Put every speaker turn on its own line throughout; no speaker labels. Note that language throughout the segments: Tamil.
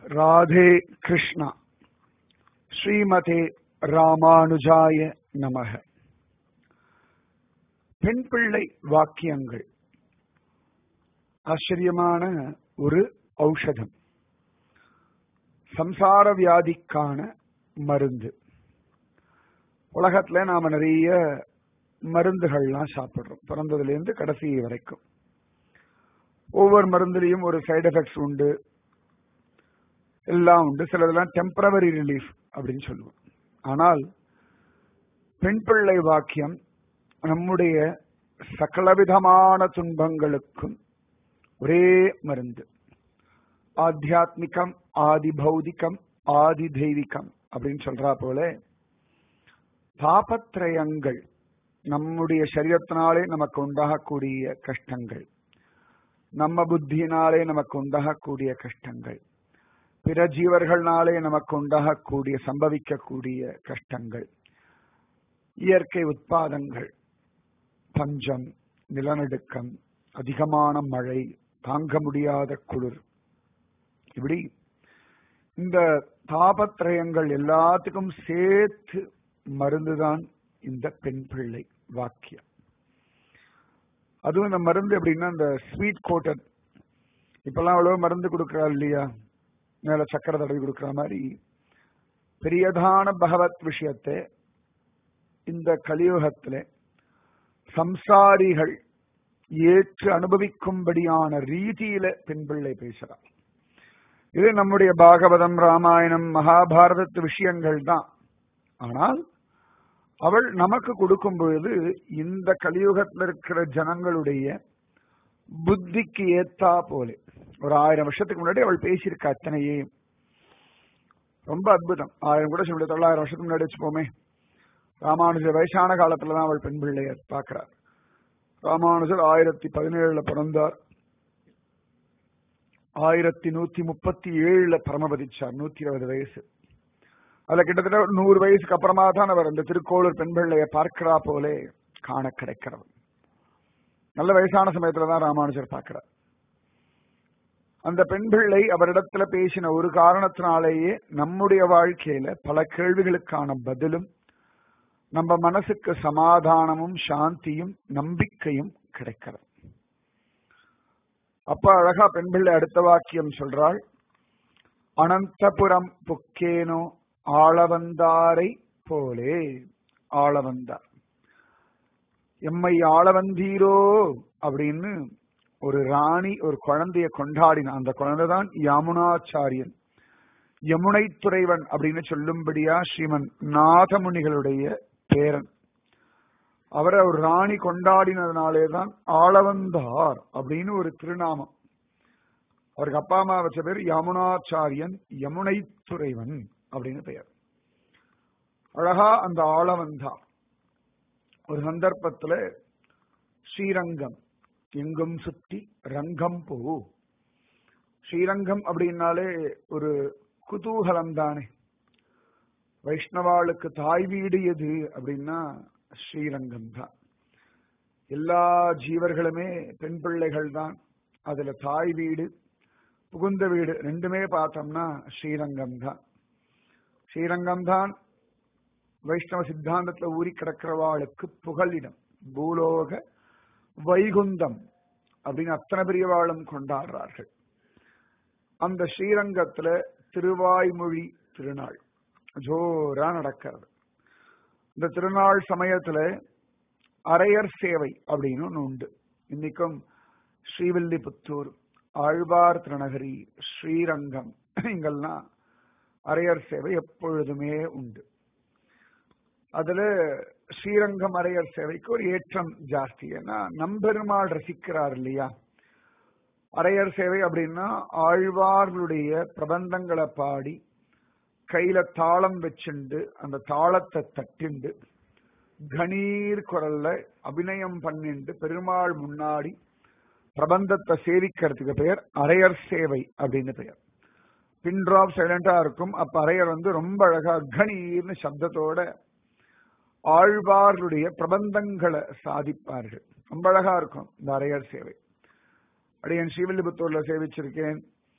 ராதே கிருஷ்ணா ஸ்ரீமதே ராமானுஜாய நமக பெண் பிள்ளை வாக்கியங்கள் ஆச்சரியமான ஒரு ஔஷதம் சம்சார வியாதிக்கான மருந்து உலகத்துல நாம நிறைய மருந்துகள்லாம் சாப்பிடுறோம் பிறந்ததுல இருந்து கடைசி வரைக்கும் ஒவ்வொரு மருந்துலையும் ஒரு சைடு எஃபெக்ட்ஸ் உண்டு எல்லாம் உண்டு சிலதெல்லாம் டெம்பரவரி ரிலீஃப் அப்படின்னு சொல்லுவோம் ஆனால் பெண் பிள்ளை வாக்கியம் நம்முடைய சகலவிதமான துன்பங்களுக்கும் ஒரே மருந்து ஆத்தியாத்மிகம் ஆதி பௌதிகம் ஆதி தெய்வீகம் அப்படின்னு சொல்றா போல தாபத்ரயங்கள் நம்முடைய சரீரத்தினாலே நமக்கு உண்டாகக்கூடிய கஷ்டங்கள் நம்ம புத்தியினாலே நமக்கு உண்டாகக்கூடிய கஷ்டங்கள் பிற ஜீவர்கள்னாலே நமக்கு உண்டாகக்கூடிய சம்பவிக்கக்கூடிய கஷ்டங்கள் இயற்கை உட்பாதங்கள் பஞ்சம் நிலநடுக்கம் அதிகமான மழை தாங்க முடியாத குளிர் இப்படி இந்த தாபத்ரயங்கள் எல்லாத்துக்கும் சேர்த்து மருந்துதான் இந்த பெண் பிள்ளை வாக்கியம் அதுவும் இந்த மருந்து எப்படின்னா இந்த ஸ்வீட் கோட்டட் இப்பெல்லாம் அவ்வளவு மருந்து கொடுக்கறா இல்லையா மேல சக்கரை தடவி கொடுக்கற மாதிரி பெரியதான பகவத் விஷயத்தை இந்த கலியுகத்திலே சம்சாரிகள் ஏற்று அனுபவிக்கும்படியான ரீதியில பெண் பிள்ளை பேசுறார் இது நம்முடைய பாகவதம் ராமாயணம் மகாபாரதத்து விஷயங்கள் தான் ஆனால் அவள் நமக்கு கொடுக்கும் பொழுது இந்த கலியுகத்தில் இருக்கிற ஜனங்களுடைய புத்திக்கு ஏத்தா போல ஒரு ஆயிரம் வருஷத்துக்கு முன்னாடி அவள் பேசியிருக்கா அத்தனையே ரொம்ப அற்புதம் ஆயிரம் கூட சொல்ல தொள்ளாயிரம் வருஷத்துக்கு முன்னாடி வச்சுப்போமே ராமானுஜர் வயசான காலத்துலதான் அவள் பெண் பிள்ளைய பார்க்கிறார் ராமானுஜர் ஆயிரத்தி பதினேழுல பிறந்தார் ஆயிரத்தி நூத்தி முப்பத்தி ஏழுல பரமபதிச்சார் நூத்தி இருபது வயசு அதுல கிட்டத்தட்ட ஒரு நூறு வயசுக்கு அப்புறமா தான் அவர் அந்த திருக்கோளூர் பெண் பிள்ளைய பார்க்கிறா போலே காண கிடைக்கிறவர் நல்ல வயசான சமயத்துல தான் ராமானுஜர் பார்க்கிறார் அந்த பெண் பிள்ளை அவரிடத்துல பேசின ஒரு காரணத்தினாலேயே நம்முடைய வாழ்க்கையில பல கேள்விகளுக்கான பதிலும் நம்ம மனசுக்கு சமாதானமும் சாந்தியும் நம்பிக்கையும் கிடைக்கிறது அப்ப அழகா பெண் பிள்ளை அடுத்த வாக்கியம் சொல்றாள் அனந்தபுரம் புக்கேனோ ஆளவந்தாரை போலே ஆளவந்தார் எம்மை ஆளவந்தீரோ அப்படின்னு ஒரு ராணி ஒரு குழந்தைய கொண்டாடின அந்த குழந்தை தான் யமுனாச்சாரியன் யமுனை துறைவன் அப்படின்னு சொல்லும்படியா ஸ்ரீமன் நாதமுனிகளுடைய பேரன் அவரை ஒரு ராணி கொண்டாடினதுனாலே தான் ஆளவந்தார் அப்படின்னு ஒரு திருநாமம் அவருக்கு அப்பா அம்மா வச்ச பேர் யமுனாச்சாரியன் யமுனை துறைவன் அப்படின்னு பெயர் அழகா அந்த ஆளவந்தார் ஒரு சந்தர்ப்பத்துல ஸ்ரீரங்கம் எங்கும் சுத்தி ரங்கம் போ ஸ்ரீரங்கம் அப்படின்னாலே ஒரு குதூகலம் தானே வைஷ்ணவாளுக்கு தாய் வீடு எது அப்படின்னா ஸ்ரீரங்கம் தான் எல்லா ஜீவர்களுமே பெண் பிள்ளைகள் தான் அதுல தாய் வீடு புகுந்த வீடு ரெண்டுமே பார்த்தோம்னா ஸ்ரீரங்கம் தான் ஸ்ரீரங்கம் தான் வைஷ்ணவ சித்தாந்தத்துல ஊறி கிடக்கிறவாளுக்கு புகலிடம் பூலோக வைகுந்தம் அப்படின்னு அத்தனை பெரியவாளும் கொண்டாடுறார்கள் அந்த ஸ்ரீரங்கத்துல திருவாய்மொழி திருநாள் ஜோரா நடக்கிறது இந்த திருநாள் சமயத்துல அரையர் சேவை அப்படின்னு ஒன்று உண்டு இன்னைக்கும் ஸ்ரீவில்லிபுத்தூர் ஆழ்வார் திருநகரி ஸ்ரீரங்கம் இங்கெல்லாம் அரையர் சேவை எப்பொழுதுமே உண்டு அதுல ஸ்ரீரங்கம் அரையர் சேவைக்கு ஒரு ஏற்றம் ஜாஸ்தி ஏன்னா நம்பெருமாள் ரசிக்கிறார் இல்லையா அரையர் சேவை அப்படின்னா ஆழ்வார்களுடைய பிரபந்தங்களை பாடி கையில தாளம் வச்சுண்டு அந்த தாளத்தை தட்டிண்டு கணீர் குரல்ல அபிநயம் பண்ணிண்டு பெருமாள் முன்னாடி பிரபந்தத்தை சேவிக்கிறதுக்கு பெயர் அரையர் சேவை அப்படின்னு பெயர் பின் டிராப் சைலண்டா இருக்கும் அப்ப அரையர் வந்து ரொம்ப அழகா கணீர்னு சப்தத்தோட ஆழ்வார்களுடைய பிரபந்தங்களை சாதிப்பார்கள் ரொம்ப அழகா இருக்கும் இந்த அரையர் சேவை அடியன் ஸ்ரீவில்லிபுத்தூர்ல சேவிச்சிருக்கேன்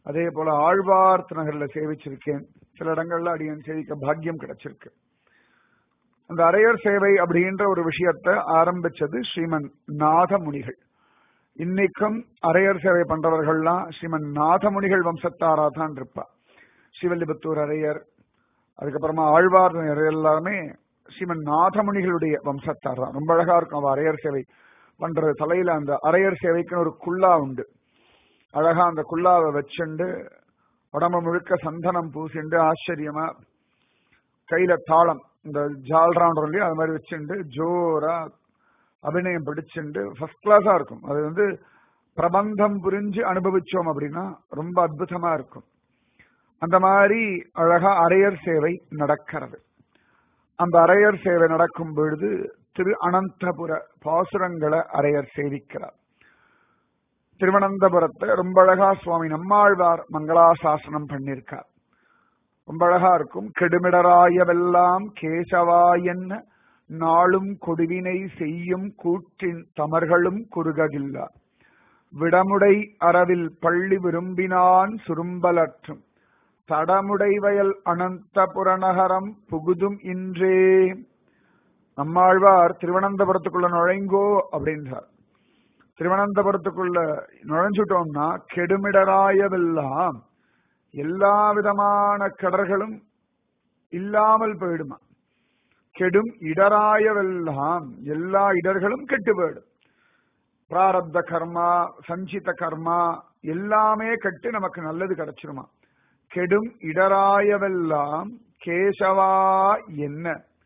அதே போல ஆழ்வார்த்து நகர்ல சேவிச்சிருக்கேன் சில இடங்கள்ல அடியன் சேவிக்க பாக்கியம் கிடைச்சிருக்கு அந்த அரையர் சேவை அப்படின்ற ஒரு விஷயத்தை ஆரம்பிச்சது ஸ்ரீமன் நாதமுனிகள் இன்னைக்கும் அரையர் சேவை பண்றவர்கள்லாம் ஸ்ரீமன் நாதமுனிகள் வம்சத்தாரா தான் இருப்பா ஸ்ரீவல்லிபுத்தூர் அரையர் அதுக்கப்புறமா ஆழ்வார் எல்லாருமே ஸ்ரீமன் நாதமுனிகளுடைய வம்சத்தார் தான் ரொம்ப அழகா இருக்கும் அவ அரையர் சேவை பண்றது தலையில அந்த அரையர் சேவைக்குன்னு ஒரு குல்லா உண்டு அழகா அந்த குல்லாவை வச்சுண்டு உடம்பு முழுக்க சந்தனம் பூசிண்டு ஆச்சரியமா கையில தாளம் இந்த ஜால்ரான் இல்லையா அது மாதிரி வச்சுண்டு ஜோரா அபிநயம் பிடிச்சுண்டு ஃபர்ஸ்ட் கிளாஸா இருக்கும் அது வந்து பிரபந்தம் புரிஞ்சு அனுபவிச்சோம் அப்படின்னா ரொம்ப அற்புதமா இருக்கும் அந்த மாதிரி அழகா அரையர் சேவை நடக்கிறது அந்த அரையர் சேவை நடக்கும் பொழுது திரு அனந்தபுர பாசுரங்களை அரையர் சேவிக்கிறார் திருவனந்தபுரத்தை ரொம்ப அழகா சுவாமி நம்மாழ்வார் மங்களாசாசனம் பண்ணியிருக்கார் ரொம்ப அழகா இருக்கும் கெடுமிடராயவெல்லாம் கேசவா என்ன நாளும் கொடுவினை செய்யும் கூற்றின் தமர்களும் குறுககில்லா விடமுடை அறவில் பள்ளி விரும்பினான் சுரும்பலற்றும் தடமுடை வயல் அனந்தபுர நகரம் புகுதும் இன்றே நம்மாழ்வார் திருவனந்தபுரத்துக்குள்ள நுழைங்கோ அப்படின்றார் திருவனந்தபுரத்துக்குள்ள நுழைஞ்சுட்டோம்னா கெடுமிடராயவெல்லாம் எல்லா விதமான கடர்களும் இல்லாமல் போயிடுமா கெடும் இடராயவெல்லாம் எல்லா இடர்களும் கெட்டு போயிடும் பிராரப்த கர்மா சஞ்சித கர்மா எல்லாமே கெட்டு நமக்கு நல்லது கிடைச்சிருமா கெடும் இடராயவெல்லாம் கேசவா என்ன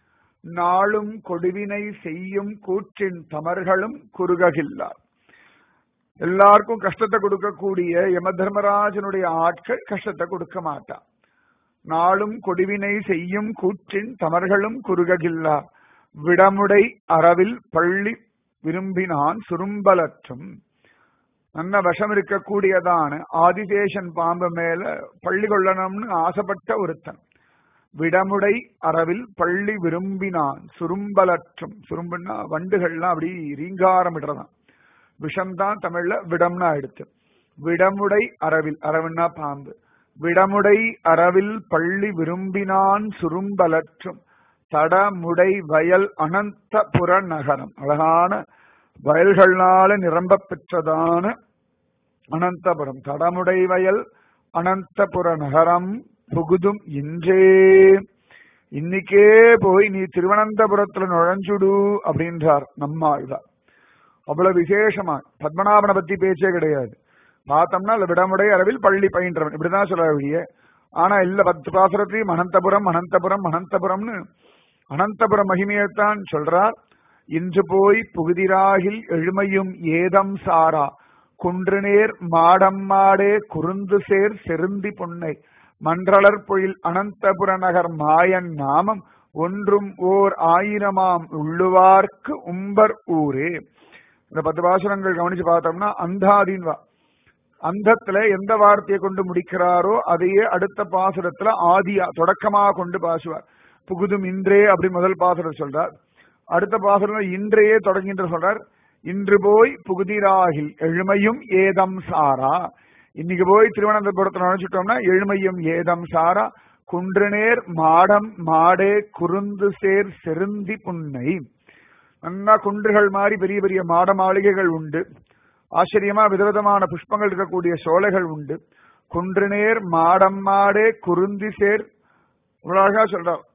நாளும் கொடுவினை செய்யும் கூற்றின் தமர்களும் குறுககில்லார் எல்லாருக்கும் கஷ்டத்தை கொடுக்கக்கூடிய யம தர்மராஜனுடைய ஆட்கள் கஷ்டத்தை கொடுக்க மாட்டான் நாளும் கொடுவினை செய்யும் கூற்றின் தமர்களும் குறுககில்லா விடமுடை அறவில் பள்ளி விரும்பினான் சுரும்பலற்றும் நல்ல விஷம் இருக்கக்கூடியதான ஆதிசேஷன் பாம்பு மேல பள்ளி கொள்ளணும்னு ஆசைப்பட்ட ஒருத்தன் விடமுடை அறவில் பள்ளி விரும்பினான் சுரும்பலற்றும் சுரும்புன்னா வண்டுகள்லாம் அப்படி ரீங்காரம் விடுறதான் விஷம்தான் தமிழ்ல விடம்னா எடுத்து விடமுடை அறவில் அரவுன்னா பாம்பு விடமுடை அறவில் பள்ளி விரும்பினான் சுரும்பலற்றும் தடமுடை வயல் அனந்தபுர நகரம் அழகான வயல்கள்னால நிரம்ப பெற்றதான அனந்தபுரம் தடமுடை வயல் அனந்தபுர நகரம் புகுதும் இன்றே இன்னைக்கே போய் நீ திருவனந்தபுரத்துல நுழைஞ்சுடு அப்படின்றார் நம்மாழ்வார் அவ்வளவு விசேஷமா பத்மநாபனை பத்தி பேச்சே கிடையாது பார்த்தோம்னா இல்ல விடமுடை அளவில் பள்ளி பயின்றவன் இப்படிதான் சொல்ல வழிய ஆனா இல்ல பத்து பாசுரத்தையும் அனந்தபுரம் அனந்தபுரம் அனந்தபுரம்னு அனந்தபுரம் மகிமையைத்தான் சொல்றார் இன்று போய் புகுதிராகில் எழுமையும் ஏதம் சாரா குன்றுநேர் மாடம் மாடே குறுந்து சேர் செருந்தி பொன்னை மன்றளர் பொயில் அனந்தபுர நகர் மாயன் நாமம் ஒன்றும் ஓர் ஆயிரமாம் உள்ளுவார்க்கு உம்பர் ஊரே இந்த பத்து பாசுரங்கள் கவனிச்சு பார்த்தோம்னா அந்தாதீன் வா அந்தத்துல எந்த வார்த்தையை கொண்டு முடிக்கிறாரோ அதையே அடுத்த பாசுரத்துல ஆதியா தொடக்கமா கொண்டு பாசுவார் புகுதும் இன்றே அப்படி முதல் பாசுரம் சொல்றார் அடுத்த பாசுரம் இன்றையே தொடங்கின்ற சொல்றார் இன்று போய் புகுதிராகில் எழுமையும் ஏதம் சாரா இன்னைக்கு போய் திருவனந்தபுரத்துல நினைச்சிட்டோம்னா எழுமையும் ஏதம் சாரா குன்றுநேர் மாடம் மாடே குறுந்து சேர் செருந்தி புன்னை நல்லா குன்றுகள் மாதிரி பெரிய பெரிய மாட மாளிகைகள் உண்டு ஆச்சரியமா விதவிதமான புஷ்பங்கள் இருக்கக்கூடிய சோலைகள் உண்டு குன்றுநேர் மாடம் மாடே குருந்தி சேர் அழகா சொல்றார்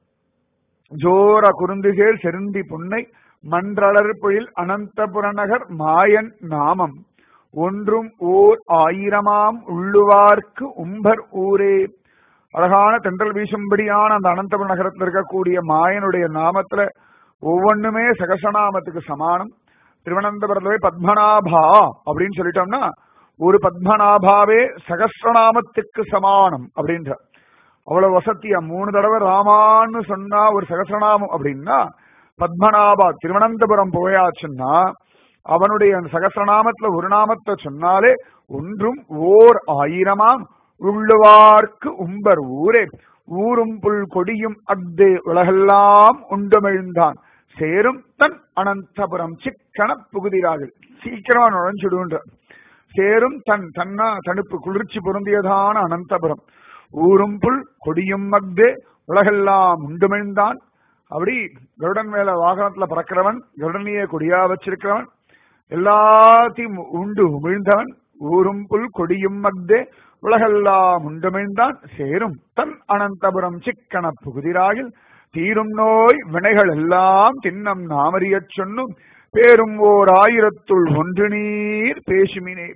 ஜோர குருந்தி சேர் செருந்தி புன்னை மன்றளர் பொழில் அனந்தபுர நகர் மாயன் நாமம் ஒன்றும் ஓர் ஆயிரமாம் உள்ளுவார்க்கு உம்பர் ஊரே அழகான தென்றல் வீசும்படியான அந்த அனந்தபுர நகரத்தில் இருக்கக்கூடிய மாயனுடைய நாமத்துல ஒவ்வொன்றுமே சகசநாமத்துக்கு சமானம் திருவனந்தபுரத்துல போய் பத்மநாபா அப்படின்னு சொல்லிட்டோம்னா ஒரு பத்மநாபாவே சகசிரநாமத்துக்கு சமானம் அப்படின்ற அவ்வளவு வசதியா மூணு தடவை ராமான்னு சொன்னா ஒரு சகசிரநாமம் அப்படின்னா பத்மநாபா திருவனந்தபுரம் போயாச்சுன்னா அவனுடைய அந்த சகசிரநாமத்துல ஒரு நாமத்தை சொன்னாலே ஒன்றும் ஓர் ஆயிரமாம் உள்ளுவார்க்கு உம்பர் ஊரே ஊரும் புல் கொடியும் அஃதே உலகெல்லாம் உண்டுமிழ்ந்தான் சேரும் தன் அனந்தபுரம் சிக்கன புகுதிரார்கள் சீக்கிரமா நுழைஞ்சுடுன்ற சேரும் தன் தன்னா தனுப்பு குளிர்ச்சி பொருந்தியதான அனந்தபுரம் ஊரும் புல் கொடியும் மக்தே உலகெல்லாம் உண்டுமிழ்ந்தான் அப்படி கருடன் மேல வாகனத்துல பறக்கிறவன் கருடனையே கொடியா வச்சிருக்கிறவன் எல்லாத்தையும் உண்டு உமிழ்ந்தவன் ஊரும் புல் கொடியும் மக்தே உலகெல்லாம் உண்டுமிழ்ந்தான் சேரும் தன் அனந்தபுரம் சிக்கன புகுதிராயில் தீரும் நோய் வினைகள் எல்லாம் தின்னம் நாமறியச் சொன்னும் பேரும் ஓர் ஆயிரத்துள் ஒன்று நீர் பேசுமினே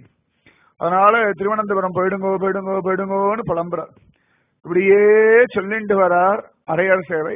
அதனால திருவனந்தபுரம் போயிடுங்கோ போயிடுங்கோ போயிடுங்கோன்னு புலம்புறார் இப்படியே சொல்லிட்டு வரார் அரையர் சேவை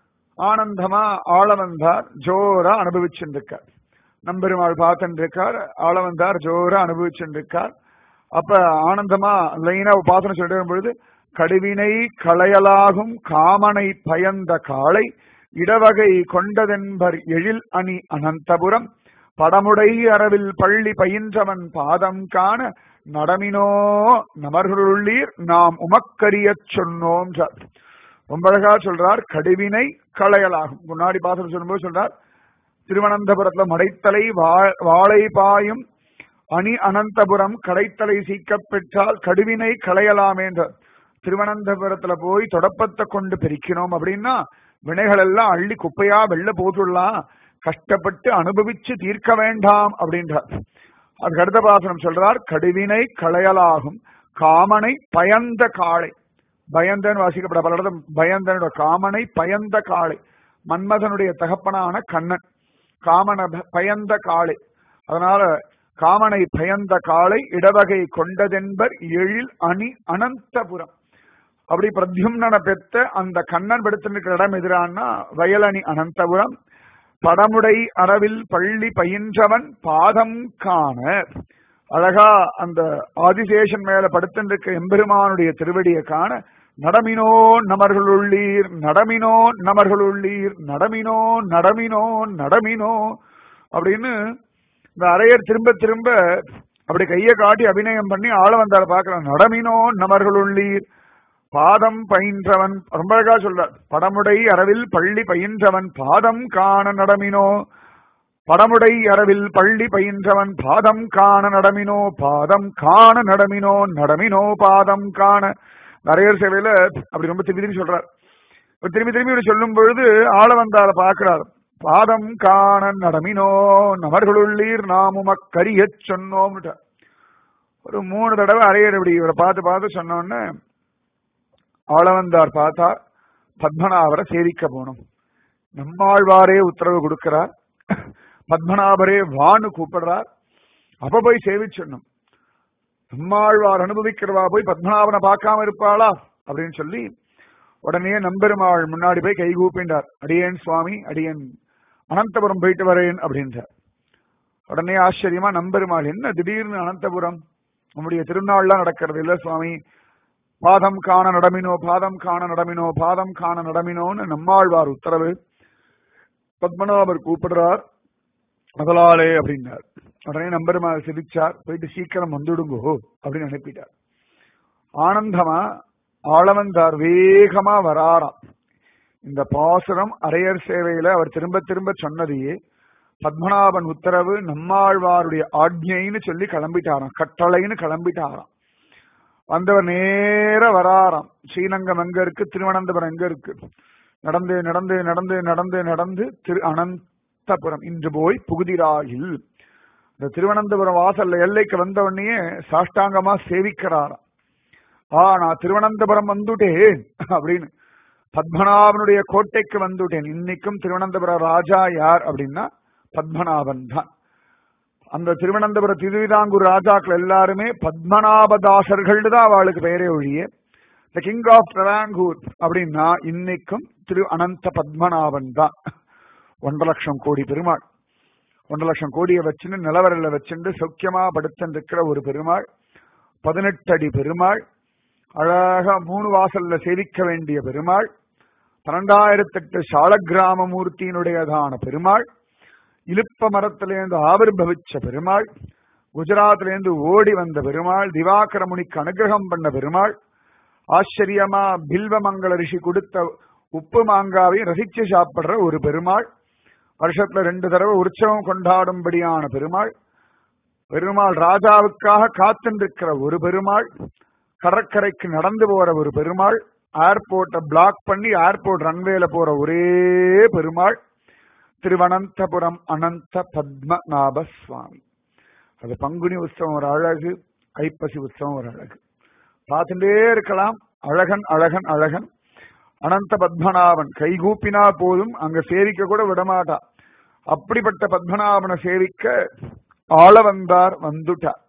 ஆனந்தமா ஆளவந்தார் ஜோரா அனுபவிச்சுட்டு இருக்கார் நம்பெருமாள் பார்த்துட்டு இருக்கார் ஆளவந்தார் ஜோரா அனுபவிச்சுட்டு இருக்கார் அப்ப ஆனந்தமா லைனா பாசனம் சொல்லிட்டு பொழுது கடுவினை களையலாகும் காமனை பயந்த காளை இடவகை கொண்டதென்பர் எழில் அணி அனந்தபுரம் படமுடை அரவில் பள்ளி பயின்றவன் பாதம் காண நடமினோ நமர்களுள்ளீர் நாம் உமக்கரியச் சொன்னோம் ரொம்ப அழகா சொல்றார் கடுவினை களையலாகும் முன்னாடி பாசனம் சொல்லும்போது சொல்றார் திருவனந்தபுரத்துல மடைத்தலை வாழை பாயும் அணி அனந்தபுரம் கடைத்தலை சீக்கப் பெற்றால் கடுவினை களையலாமே என்ற திருவனந்தபுரத்துல போய் தொடப்பத்தை கொண்டு பெருக்கினோம் அப்படின்னா வினைகள் எல்லாம் அள்ளி குப்பையா வெள்ள போட்டுடலாம் கஷ்டப்பட்டு அனுபவிச்சு தீர்க்க வேண்டாம் அப்படின்றார் அதுக்கு அடுத்த பாசனம் சொல்றார் கடுவினை களையலாகும் காமனை பயந்த காளை பயந்தன் வாசிக்கப்பட பல இடத்துல பயந்தனோட காமனை பயந்த காளை மன்மதனுடைய தகப்பனான கண்ணன் காமன பயந்த காளை அதனால காமனை பயந்த காளை இடவகை கொண்டதென்பர் எழில் அணி அனந்தபுரம் அப்படி பிரத்யும்னனை பெத்த அந்த கண்ணன் படுத்திருக்கிற இடம் எதிரானா வயலணி அனந்தபுரம் படமுடை அரவில் பள்ளி பயின்றவன் பாதம் காண அழகா அந்த ஆதிசேஷன் மேல படுத்திருக்க எம்பெருமானுடைய திருவடியை காண நடமினோ நமர்களுள்ளீர் நடமினோ நமர்களுள்ளீர் நடமினோ நடமினோ நடமினோ அப்படின்னு இந்த அரையர் திரும்ப திரும்ப அப்படி கையை காட்டி அபிநயம் பண்ணி ஆள வந்தார பாக்கலாம் நடமினோ நமர்களுள்ளீர் பாதம் பயின்றவன் ரொம்ப அழகா சொல்றார் படமுடை அரவில் பள்ளி பயின்றவன் பாதம் காண நடமினோ படமுடை அரவில் பள்ளி பயின்றவன் பாதம் காண நடமினோ பாதம் காண நடமினோ நடமினோ பாதம் காண நிறைய சேவையில அப்படி ரொம்ப திரும்பி திரும்பி சொல்றார் திரும்பி திரும்பி இப்படி சொல்லும் பொழுது ஆள வந்தார பாக்குறார் பாதம் காண நடமினோ நமர்களுள்ளீர் நாமும் அக்கரிய சொன்னோம் ஒரு மூணு தடவை அரையர் இப்படி இவரை பார்த்து பார்த்து சொன்னோன்னு ஆளவந்தார் பார்த்தா பத்மநாபரை சேரிக்க போனோம் நம்மாழ்வாரே உத்தரவு கொடுக்கிறார் பத்மநாபரே வான்னு கூப்பிடுறார் அப்ப போய் சேவிச்சிடணும் நம்மாழ்வார் அனுபவிக்கிறவா போய் பத்மநாபனை பார்க்காம இருப்பாளா அப்படின்னு சொல்லி உடனே நம்பெருமாள் முன்னாடி போய் கை கூப்பிண்டார் அடியேன் சுவாமி அடியேன் அனந்தபுரம் போயிட்டு வரேன் அப்படின்றார் உடனே ஆச்சரியமா நம்பெருமாள் என்ன திடீர்னு அனந்தபுரம் நம்முடைய திருநாள்லாம் நடக்கிறது இல்ல சுவாமி பாதம் காண நடமினோ பாதம் காண நடமினோ பாதம் காண நடமினோன்னு நம்மாழ்வார் உத்தரவு பத்மநாபர் கூப்பிடுறார் முதலாளே அப்படின்னார் உடனே நம்பெருமாள் சிரிச்சார் போயிட்டு சீக்கிரம் வந்துடுங்கோ அப்படின்னு அனுப்பிட்டார் ஆனந்தமா ஆளவந்தார் வேகமா வராராம் இந்த பாசுரம் அரையர் சேவையில அவர் திரும்ப திரும்ப சொன்னதையே பத்மநாபன் உத்தரவு நம்மாழ்வாருடைய ஆக்ஞைன்னு சொல்லி கிளம்பிட்டாராம் கட்டளைன்னு கிளம்பிட்டாராம் வந்தவர் நேர வராராம் ஸ்ரீரங்கம் எங்க இருக்கு திருவனந்தபுரம் எங்க இருக்கு நடந்து நடந்து நடந்து நடந்து நடந்து திரு அனந்தபுரம் இன்று போய் புகுதிராயில் இந்த திருவனந்தபுரம் வாசல்ல எல்லைக்கு வந்த உடனே சாஷ்டாங்கமா சேவிக்கிறாராம் ஆ நான் திருவனந்தபுரம் வந்துட்டேன் அப்படின்னு பத்மநாபனுடைய கோட்டைக்கு வந்துட்டேன் இன்னைக்கும் திருவனந்தபுரம் ராஜா யார் அப்படின்னா பத்மநாபன் தான் அந்த திருவனந்தபுர திருவிதாங்கூர் ராஜாக்கள் எல்லாருமே பத்மநாபதாசர்கள் தான் அவளுக்கு பெயரே ஒழிய த கிங் ஆஃப் ட்ரவாங்கூர் அப்படின்னா இன்னைக்கும் திரு அனந்த பத்மநாபன் தான் ஒன்றரை லட்சம் கோடி பெருமாள் ஒன்றரை லட்சம் கோடியை வச்சுன்னு நிலவரில் வச்சுட்டு சௌக்கியமா படுத்துட்டு இருக்கிற ஒரு பெருமாள் பதினெட்டு அடி பெருமாள் அழகா மூணு வாசல்ல சேவிக்க வேண்டிய பெருமாள் பன்னெண்டாயிரத்தெட்டு சாலக்கிராம மூர்த்தியினுடையதான பெருமாள் இலுப்ப மரத்திலேருந்து ஆவிர்பவிச்ச பெருமாள் குஜராத்லேருந்து ஓடி வந்த பெருமாள் திவாகர முனிக்கு அனுகிரகம் பண்ண பெருமாள் ஆச்சரியமா பில்வமங்கல ரிஷி கொடுத்த உப்பு மாங்காவையும் ரசிச்சு சாப்பிடுற ஒரு பெருமாள் வருஷத்துல ரெண்டு தடவை உற்சவம் கொண்டாடும்படியான பெருமாள் பெருமாள் ராஜாவுக்காக காத்துருக்கிற ஒரு பெருமாள் கடற்கரைக்கு நடந்து போற ஒரு பெருமாள் ஏர்போர்ட்டை பிளாக் பண்ணி ஏர்போர்ட் ரன்வேல போற ஒரே பெருமாள் திருவனந்தபுரம் அனந்த பத்மநாப சுவாமி அது பங்குனி உற்சவம் ஒரு அழகு ஐப்பசி உற்சவம் ஒரு அழகு பார்த்துட்டே இருக்கலாம் அழகன் அழகன் அழகன் அனந்த பத்மநாபன் கைகூப்பினா போதும் அங்க சேவிக்க கூட விடமாட்டா அப்படிப்பட்ட பத்மநாபனை சேவிக்க ஆள வந்தார் வந்துட்டார்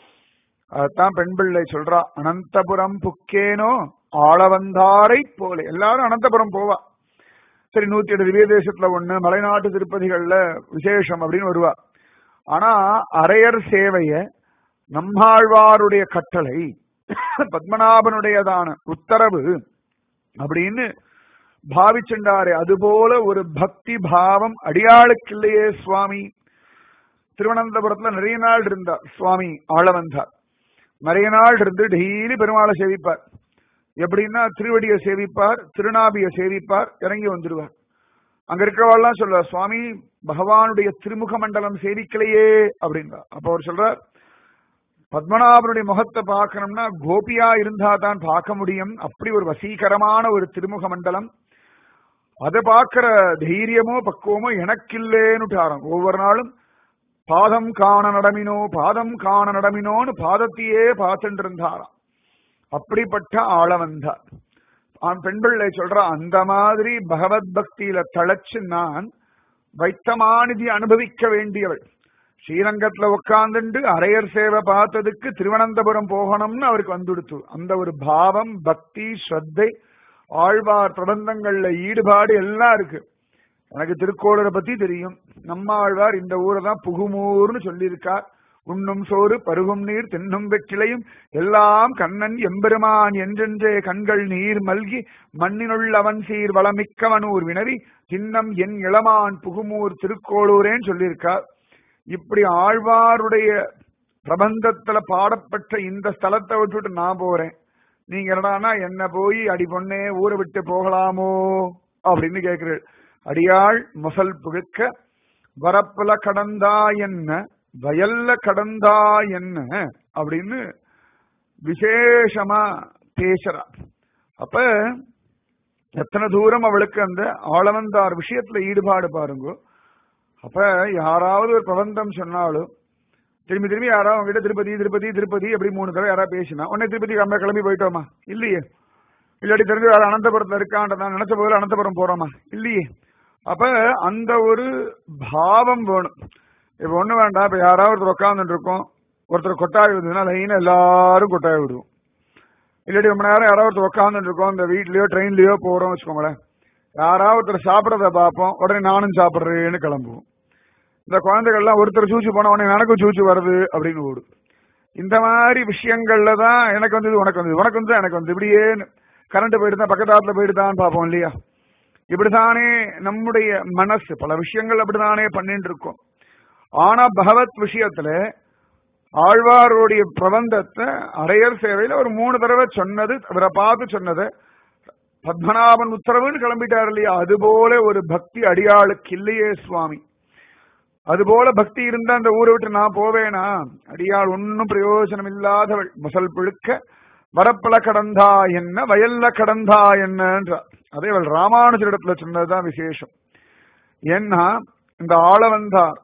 அதான் பெண் பிள்ளை சொல்றா அனந்தபுரம் புக்கேனோ ஆள வந்தாரை போல எல்லாரும் அனந்தபுரம் போவா சரி நூத்தி எட்டு திவ்ய தேசத்துல ஒண்ணு மலைநாட்டு திருப்பதிகள்ல விசேஷம் அப்படின்னு வருவா ஆனா அரையர் சேவைய நம்மாழ்வாருடைய கட்டளை பத்மநாபனுடையதான உத்தரவு அப்படின்னு பாவிச்சுண்டாரே அதுபோல ஒரு பக்தி பாவம் அடியாளுக்கு இல்லையே சுவாமி திருவனந்தபுரத்துல நிறைய நாள் இருந்தார் சுவாமி ஆள வந்தார் நிறைய நாள் இருந்து டெய்லி பெருமாளை சேவிப்பார் எப்படின்னா திருவடியை சேவிப்பார் திருநாபியை சேவிப்பார் இறங்கி வந்துடுவார் அங்க இருக்கிறவாள்லாம் சொல்லுவார் சுவாமி பகவானுடைய திருமுக மண்டலம் சேவிக்கலையே அப்படின்றா அப்ப அவர் சொல்றார் பத்மநாபனுடைய முகத்தை பார்க்கணும்னா கோபியா இருந்தா தான் பார்க்க முடியும் அப்படி ஒரு வசீகரமான ஒரு திருமுக மண்டலம் அதை பார்க்கிற தைரியமோ பக்குவமோ எனக்கில்லேன்னு ஒவ்வொரு நாளும் பாதம் காண நடமினோ பாதம் காண நடமினோன்னு பாதத்தையே பார்த்துட்டு இருந்தாராம் அப்படிப்பட்ட ஆள வந்தார் ஆண் பெண் பிள்ளை சொல்ற அந்த மாதிரி பகவத் பக்தியில தழைச்சு நான் வைத்தமானிதி அனுபவிக்க வேண்டியவள் ஸ்ரீரங்கத்துல உட்கார்ந்துட்டு அரையர் சேவை பார்த்ததுக்கு திருவனந்தபுரம் போகணும்னு அவருக்கு வந்துடுத்து அந்த ஒரு பாவம் பக்தி ஸ்ரத்தை ஆழ்வார் பிரபந்தங்கள்ல ஈடுபாடு எல்லாம் இருக்கு எனக்கு திருக்கோளரை பத்தி தெரியும் நம்ம ஆழ்வார் இந்த ஊரை தான் புகுமூர்னு சொல்லியிருக்கார் உண்ணும் சோறு பருகும் நீர் தென்னும் வெற்றிலையும் எல்லாம் கண்ணன் எம்பெருமான் என்றென்றே கண்கள் நீர் மல்கி மண்ணினுள் அவன் சீர் வளமிக்கவனூர் வினவி சின்னம் என் இளமான் புகுமூர் திருக்கோளூரேன்னு சொல்லியிருக்கார் இப்படி ஆழ்வாருடைய பிரபந்தத்துல பாடப்பட்ட இந்த ஸ்தலத்தை விட்டுட்டு நான் போறேன் நீங்க என்னடானா என்ன போய் அடி பொண்ணே ஊரை விட்டு போகலாமோ அப்படின்னு கேட்கிறேன் அடியாள் முசல் புழுக்க வரப்புல கடந்தா என்ன வயல்ல கடந்தா என்ன அப்படின்னு விசேஷமா பேசுறா அப்ப எத்தனை தூரம் அவளுக்கு அந்த ஆளவந்தார் விஷயத்துல ஈடுபாடு பாருங்க அப்ப யாராவது ஒரு பிரபந்தம் சொன்னாலும் திரும்பி திரும்பி யாராவது அவங்ககிட்ட திருப்பதி திருப்பதி திருப்பதி அப்படி மூணு தடவை யாராவது பேசினா உடனே திருப்பதி நம்ம கிளம்பி போயிட்டோமா இல்லையே இல்லாட்டி தெரிஞ்சு வேற அனந்தபுரத்துல இருக்கான்ற நான் நினைச்ச போது அனந்தபுரம் போறோமா இல்லையே அப்ப அந்த ஒரு பாவம் வேணும் இப்ப ஒண்ணு வேண்டாம் இப்ப யாராவது ஒருத்தர் உட்காந்துட்டு இருக்கோம் ஒருத்தர் கொட்டாய் விடுதுன்னா லைனா எல்லாரும் கொட்டாய் விடுவோம் இல்லாட்டி ரொம்ப நேரம் யாராவது ஒருத்தர் உட்காந்துட்டு இருக்கோம் இந்த வீட்லயோ ட்ரெயின்லயோ போறோம் வச்சுக்கோங்களேன் யாராவது ஒருத்தர் சாப்பிடறத பார்ப்போம் உடனே நானும் சாப்பிடுறேன்னு கிளம்புவோம் இந்த குழந்தைகள்லாம் ஒருத்தர் சூச்சு போன உடனே எனக்கும் சூச்சு வருது அப்படின்னு ஓடும் இந்த மாதிரி விஷயங்கள்ல தான் எனக்கு வந்து உனக்கு வந்து உனக்கு வந்து எனக்கு வந்து இப்படியே கரண்ட் போயிட்டு பக்கத்தாத்துல போயிட்டு பார்ப்போம் இல்லையா இப்படித்தானே நம்முடைய மனசு பல விஷயங்கள் அப்படித்தானே பண்ணிட்டு இருக்கோம் ஆனா பகவத் விஷயத்துல ஆழ்வாருடைய பிரபந்தத்தை அரையர் சேவையில ஒரு மூணு தடவை சொன்னது அவரை பார்த்து சொன்னது பத்மநாபன் உத்தரவுன்னு கிளம்பிட்டார் இல்லையா அதுபோல ஒரு பக்தி அடியாளுக்கு இல்லையே சுவாமி அதுபோல பக்தி இருந்தா அந்த ஊரை விட்டு நான் போவேனா அடியாள் ஒன்னும் பிரயோஜனம் இல்லாதவள் முசல் புழுக்க வரப்புல கடந்தா என்ன வயல்ல கடந்தா என்னன்ற அதே அவள் ராமானுஜரிடத்துல சொன்னதுதான் விசேஷம் ஏன்னா இந்த ஆள வந்தார்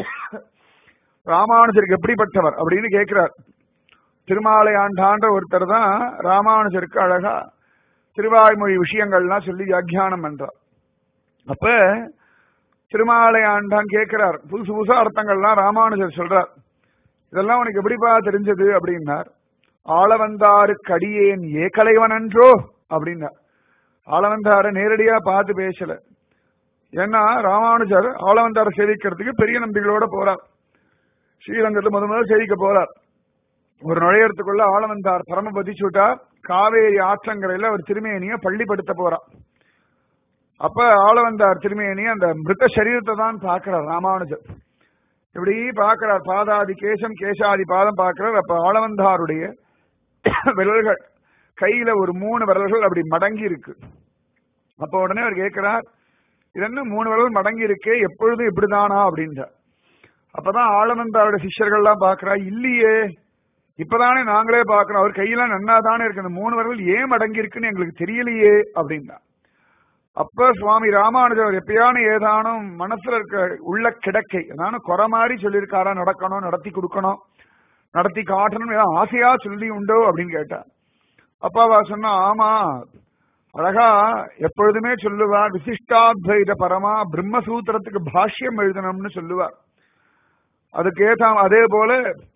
ராமானுஜருக்கு எப்படிப்பட்டவர் அப்படின்னு கேட்கிறார் திருமாலை ஆண்டான்ற ஒருத்தர் தான் ராமானுஜருக்கு அழகா திருவாய்மொழி விஷயங்கள்லாம் சொல்லி வியாக்கியானம் பண்றார் அப்ப திருமாலை ஆண்டான் கேட்கிறார் புதுசு புதுசா அர்த்தங்கள்லாம் ராமானுஜர் சொல்றார் இதெல்லாம் உனக்கு எப்படிப்பா தெரிஞ்சது அப்படின்னார் ஆளவந்தாருக்கு அடியேன் ஏகலைவன் என்றோ அப்படின்னார் ஆளவந்தார நேரடியா பார்த்து பேசல ஏன்னா ராமானுஜர் ஆளவந்தார சேவிக்கிறதுக்கு பெரிய நம்பிகளோட போறார் ஸ்ரீரங்கத்துல முத முதல்ல சேவிக்க போறார் ஒரு நுழையறதுக்குள்ள ஆளவந்தார் பரமபதி சுட்டார் காவேரி ஆற்றங்கரையில அவர் திருமேனிய பள்ளிப்படுத்த போறார் அப்ப ஆளவந்தார் திருமேனி அந்த மிருத சரீரத்தை தான் பாக்குறார் ராமானுஜர் இப்படி பாக்குறார் பாதாதி கேசம் கேசாதி பாதம் பாக்குறார் அப்ப ஆளவந்தாருடைய விரல்கள் கையில ஒரு மூணு விரல்கள் அப்படி மடங்கி இருக்கு அப்ப உடனே அவர் கேட்கிறார் இது என்ன மூணு விரல் மடங்கி இருக்கே எப்பொழுதும் இப்படிதானா அப்படின்றார் அப்பதான் ஆளவந்தாரோட சிஷ்யர்கள்லாம் பாக்குறா இல்லையே இப்பதானே நாங்களே பாக்குறோம் அவர் கையெல்லாம் நன்னா தானே இருக்கு அந்த மூணு வரல் ஏன் மடங்கி இருக்குன்னு எங்களுக்கு தெரியலையே அப்படின்னா அப்ப சுவாமி ராமானுஜர் எப்பயான ஏதானும் மனசுல இருக்க உள்ள கிடக்கை ஏதானும் குறை மாதிரி சொல்லியிருக்காரா நடக்கணும் நடத்தி கொடுக்கணும் நடத்தி காட்டணும் ஏதாவது ஆசையா சொல்லி உண்டோ அப்படின்னு கேட்டா அப்பாவா சொன்னா ஆமா அழகா எப்பொழுதுமே சொல்லுவார் விசிஷ்டாத்வைத பரமா பிரம்மசூத்திரத்துக்கு பாஷ்யம் எழுதணும்னு சொல்லுவார் அதுக்கு ஏதா அதே போல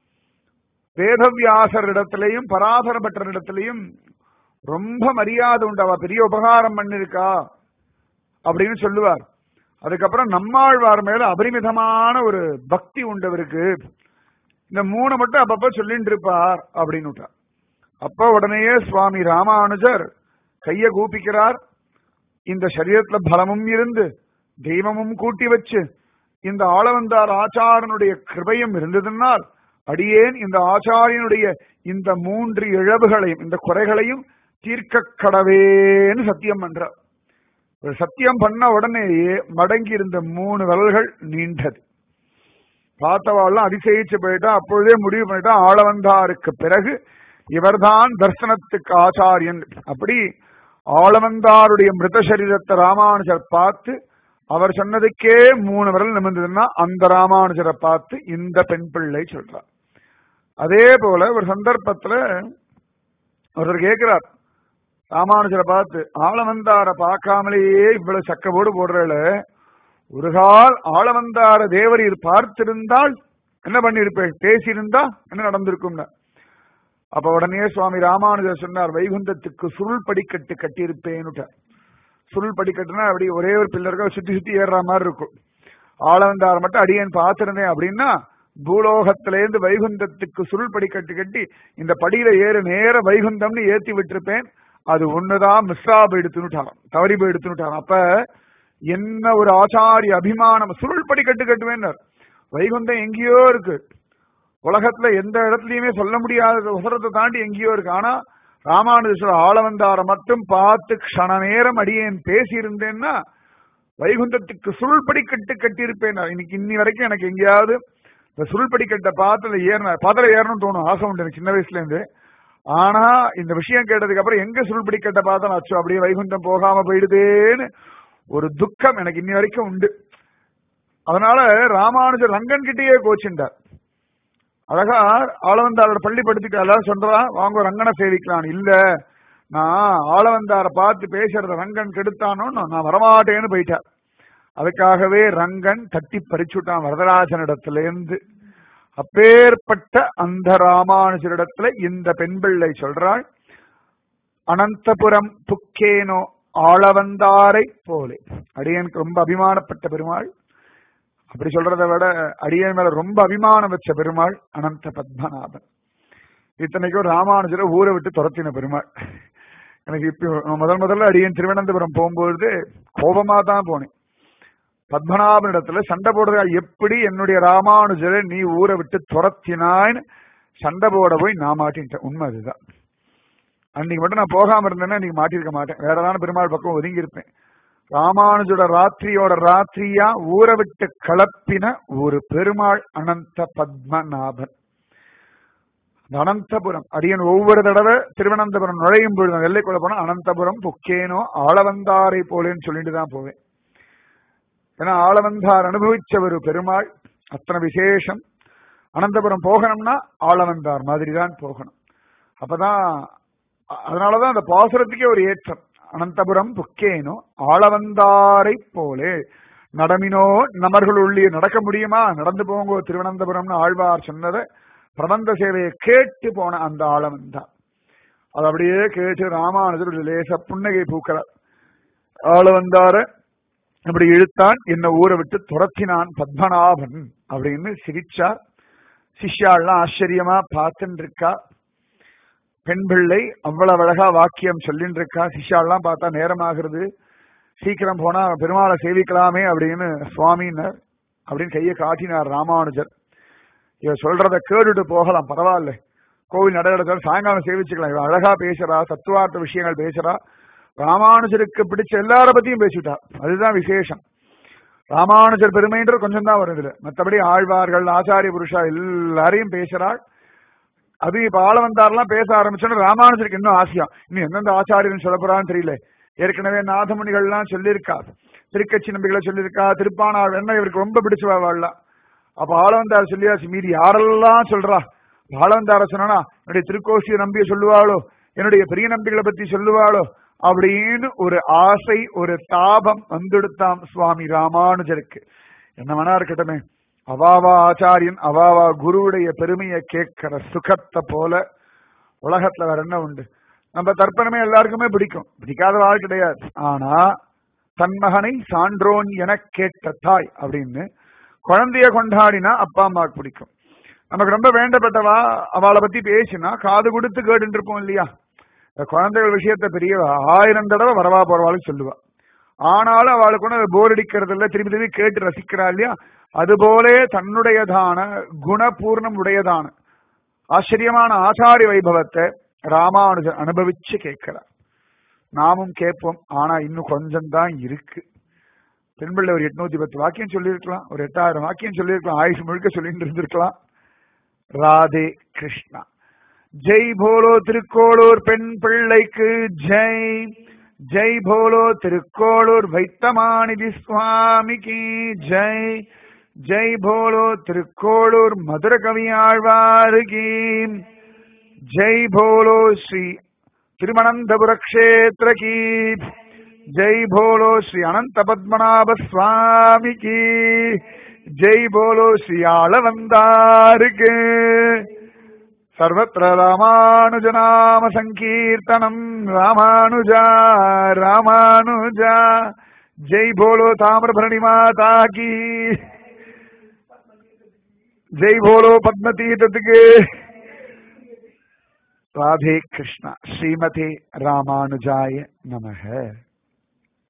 வேதவியாசர் இடத்திலையும் பராசர பட்டர் இடத்திலையும் ரொம்ப மரியாதை உண்டு அவ பெரிய உபகாரம் பண்ணிருக்கா அப்படின்னு சொல்லுவார் அதுக்கப்புறம் நம்மாழ்வார் மேல அபரிமிதமான ஒரு பக்தி உண்டவருக்கு இந்த மூணு மட்டும் அப்பப்ப சொல்லிட்டு இருப்பார் அப்படின்னு விட்டார் அப்ப உடனேயே சுவாமி ராமானுஜர் கைய கூப்பிக்கிறார் இந்த சரீரத்துல பலமும் இருந்து தெய்வமும் கூட்டி வச்சு இந்த ஆளவந்தார் ஆச்சாரனுடைய கிருபையும் இருந்ததுனால் அடியேன் இந்த ஆச்சாரியனுடைய இந்த மூன்று இழவுகளையும் இந்த குறைகளையும் தீர்க்க கடவேன்னு சத்தியம் பண்றார் ஒரு சத்தியம் பண்ண உடனேயே மடங்கி இருந்த மூணு விரல்கள் நீண்டது பார்த்தவாள்லாம் அதிசயிச்சு போயிட்டா அப்பொழுதே முடிவு பண்ணிட்டா ஆளவந்தாருக்கு பிறகு இவர்தான் தர்சனத்துக்கு ஆச்சாரியன் அப்படி ஆளவந்தாருடைய மிருத சரீரத்தை ராமானுஜர் பார்த்து அவர் சொன்னதுக்கே மூணு விரல் நிமிர்ந்ததுன்னா அந்த ராமானுஜரை பார்த்து இந்த பெண் பிள்ளை சொல்றார் அதே போல ஒரு சந்தர்ப்பத்துல ஒருத்தர் கேட்கிறார் ராமானுஜரை பார்த்து ஆளவந்தார பார்க்காமலேயே இவ்வளவு சக்கபோடு போடுறல ஒரு கால் ஆளவந்தார தேவரீர் பார்த்திருந்தால் என்ன பண்ணிருப்பேன் பேசியிருந்தா என்ன நடந்திருக்கும் அப்ப உடனே சுவாமி ராமானுஜர் சொன்னார் வைகுந்தத்துக்கு சுருள் படிக்கட்டு கட்டியிருப்பேன்னுட்டார் சுருள் படிக்கட்டுனா அப்படி ஒரே ஒரு பில்லர்கள் சுத்தி சுத்தி ஏறுற மாதிரி இருக்கும் ஆளவந்தார் மட்டும் அடியேன் பார்த்திருந்தேன் அப்படின்னா பூலோகத்திலேருந்து வைகுந்தத்துக்கு சுருள் படிக்கட்டு கட்டி இந்த படியில ஏறு நேர வைகுந்தம்னு ஏத்தி விட்டிருப்பேன் அது ஒண்ணுதான் மிஸ்ஸா போயிடுத்துனுட்டாராம் தவறி போயிடுத்துனுட்டாராம் அப்ப என்ன ஒரு ஆச்சாரிய அபிமானம் சுருள் படிக்கட்டு கட்டுவேன்னார் வைகுந்தம் எங்கேயோ இருக்கு உலகத்துல எந்த இடத்துலயுமே சொல்ல முடியாத உசரத்தை தாண்டி எங்கேயோ இருக்கு ஆனா ராமானுஜர் ஆளவந்தார மட்டும் பார்த்து க்ஷண நேரம் அடியேன் பேசியிருந்தேன்னா வைகுந்தத்துக்கு சுருள்படி கட்டு கட்டியிருப்பேன் இன்னைக்கு இன்னி வரைக்கும் எனக்கு எங்கேயாவது இந்த சுருள்படி கட்ட பாத்துல ஏறின பாத்திர ஏறணும்னு தோணும் ஆசை உண்டு எனக்கு சின்ன வயசுல இருந்து ஆனா இந்த விஷயம் கேட்டதுக்கு அப்புறம் எங்க சுருள்படி கட்ட பார்த்தா அச்சோ அப்படியே வைகுண்டம் போகாம போயிடுதேன்னு ஒரு துக்கம் எனக்கு இன்னி வரைக்கும் உண்டு அதனால ராமானுஜர் ரங்கன் கிட்டேயே கோச்சுண்டார் அழகா ஆளவந்தாரோட பள்ளி படுத்திட்டு எல்லாரும் சொல்றா வாங்க ரங்கனை சேவிக்கலாம் இல்ல நான் ஆளவந்தார பார்த்து பேசுறத ரங்கன் கெடுத்தானோ நான் வரமாட்டேன்னு போயிட்டார் அதுக்காகவே ரங்கன் தட்டி பறிச்சுட்டான் வரதராஜனிடத்துல இருந்து அப்பேற்பட்ட அந்த ராமானுஜரிடத்துல இந்த பெண் பிள்ளை சொல்றாள் அனந்தபுரம் புக்கேனோ ஆளவந்தாரை போலே அடியனுக்கு ரொம்ப அபிமானப்பட்ட பெருமாள் அப்படி சொல்றதை விட அடியன் மேல ரொம்ப அபிமானம் வச்ச பெருமாள் அனந்த பத்மநாபன் இத்தனைக்கும் ராமானுஜரை ஊரை விட்டு துரத்தின பெருமாள் எனக்கு இப்ப முதல் முதல்ல அடியன் திருவனந்தபுரம் போகும்போது கோபமா தான் போனேன் பத்மநாபன் இடத்துல சண்டை போடுறதா எப்படி என்னுடைய ராமானுஜரை நீ ஊரை விட்டு துரத்தினான்னு சண்டை போட போய் நான் மாட்டின்ட்டேன் உண்மை அதுதான் அன்னைக்கு மட்டும் நான் போகாம இருந்தேன்னா இன்னைக்கு மாட்டிருக்க மாட்டேன் வேற ஏதாவது பெருமாள் பக்கம் ஒதுங்கி இருப்பேன் ராமானுஜோட ராத்திரியோட ராத்திரியா ஊரை விட்டு கலப்பின ஒரு பெருமாள் அனந்த பத்மநாபன் அனந்தபுரம் அடியன் ஒவ்வொரு தடவை திருவனந்தபுரம் நுழையும் பொழுது எல்லைக்குள்ள போனா அனந்தபுரம் புக்கேனோ ஆளவந்தாரை போலேன்னு சொல்லிட்டு தான் போவேன் ஏன்னா ஆளவந்தார் அனுபவிச்ச ஒரு பெருமாள் அத்தனை விசேஷம் அனந்தபுரம் போகணும்னா ஆளவந்தார் மாதிரி தான் போகணும் அப்பதான் அதனாலதான் அந்த பாசுரத்துக்கே ஒரு ஏற்றம் அனந்தபுரம் புக்கேனோ ஆளவந்தாரை போலே நடமினோ நமர்கள் உள்ளே நடக்க முடியுமா நடந்து போங்கோ திருவனந்தபுரம்னு ஆழ்வார் சொன்னதை பிரபந்த சேவையை கேட்டு போன அந்த ஆளவந்தான் அது அப்படியே கேட்டு ராமானுஜர் லேச புன்னகை பூக்கிறார் ஆளவந்தார இப்படி இழுத்தான் என்ன ஊரை விட்டு துரத்தினான் பத்மநாபன் அப்படின்னு சிரிச்சார் சிஷ்யாள்லாம் ஆச்சரியமா பார்த்துட்டு இருக்கா பெண் பிள்ளை அவ்வளவு அழகா வாக்கியம் சொல்லிட்டு இருக்கா சிஷ்யாள்லாம் பார்த்தா நேரமாகிறது சீக்கிரம் போனா பெருமாளை சேவிக்கலாமே அப்படின்னு சுவாமினர் அப்படின்னு கையை காட்டினார் ராமானுஜர் இவ சொல்றத கேட்டுட்டு போகலாம் பரவாயில்ல கோவில் நடக்கிறத சாயங்காலம் சேவிச்சுக்கலாம் இவ அழகா பேசுறா தத்துவார்த்த விஷயங்கள் பேசுறா ராமானுஜருக்கு பிடிச்ச எல்லார பத்தியும் பேசிட்டா அதுதான் விசேஷம் ராமானுஜர் பெருமைன்றது கொஞ்சம் தான் வருது மற்றபடி ஆழ்வார்கள் ஆச்சாரிய புருஷா எல்லாரையும் பேசுறாள் அது இப்ப ஆள வந்தாரெல்லாம் பேச ஆரம்பிச்சோன்னு ராமானுஜருக்கு இன்னும் ஆசையா இன்னும் எந்தெந்த ஆச்சாரியன் சொல்ல போறான்னு தெரியல ஏற்கனவே நாதமுனிகள்லாம் சொல்லியிருக்கா திருக்கட்சி நம்பிகளை சொல்லியிருக்கா திருப்பானார் என்ன இவருக்கு ரொம்ப பிடிச்சவா வாழலாம் அப்ப ஆளவந்தார் சொல்லியாச்சு மீதி யாரெல்லாம் சொல்றா ஆளவந்தார சொன்னா என்னுடைய திருக்கோசிய நம்பிய சொல்லுவாளோ என்னுடைய பெரிய நம்பிகளை பத்தி சொல்லுவாளோ அப்படின்னு ஒரு ஆசை ஒரு தாபம் வந்துடுத்தாம் சுவாமி ராமானுஜருக்கு என்ன வேணா இருக்கட்டுமே அவாவா ஆச்சாரியன் அவாவா குருவுடைய பெருமையை கேட்கிற சுகத்தை போல உலகத்துல வேற என்ன உண்டு நம்ம தர்ப்பணமே எல்லாருக்குமே பிடிக்கும் பிடிக்காத ஆள் கிடையாது ஆனா தன் மகனை சான்றோன் என கேட்ட தாய் அப்படின்னு குழந்தைய கொண்டாடினா அப்பா அம்மாவுக்கு பிடிக்கும் நமக்கு ரொம்ப வேண்டப்பட்டவா அவளை பத்தி பேசினா காது கொடுத்து கேட்டு இருப்போம் இல்லையா இந்த குழந்தைகள் விஷயத்த பெரிய ஆயிரம் தடவை வரவா போறவாளுக்கு சொல்லுவா ஆனாலும் அவளுக்கு ஒண்ணு போர் அடிக்கிறது இல்ல திருப்பி திருப்பி கேட்டு ரசிக்கிறா இல்லையா அதுபோலே தன்னுடையதான குணபூர்ணம் உடையதான ஆச்சரியமான ஆச்சாரிய வைபவத்தை ராமானுஜர் அனுபவிச்சு கேட்கிறார் நாமும் கேட்போம் ஆனா இன்னும் கொஞ்சம் தான் இருக்கு பெண்பிள்ளை ஒரு எட்நூத்தி பத்து வாக்கியம் சொல்லியிருக்கலாம் ஒரு எட்டாயிரம் வாக்கியம் சொல்லியிருக்கலாம் ஆயுஷ் முழுக்க சொல்லிட்டு இருந்திருக்கலாம் ராதே கிருஷ்ணா ஜெய் போலோ திருக்கோளூர் பெண் பிள்ளைக்கு ஜெய் ஜெய் போலோ திருக்கோளூர் வைத்தமாநிதி சுவாமிக்கு ஜெய் ஜெய் போலோ திருக்கோளூர் மதுர கவியாழ்வாருக்கு ஜெய் போலோ ஸ்ரீ திருமணந்தபுர கஷேத்திர கீ ஜெய் போலோ ஸ்ரீ அனந்த பத்மநாப சுவாமிக்கு ஜெய் போலோ ஸ்ரீ ஆளவந்தாருக்கு सर्वत्र रामानुजनाम सङ्कीर्तनम् रामानुजा रामानुजा जय बोलो ताम्रभरणि माता की जय बोलो पद्मतीर्थ के राधे कृष्ण श्रीमते रामानुजाय नमः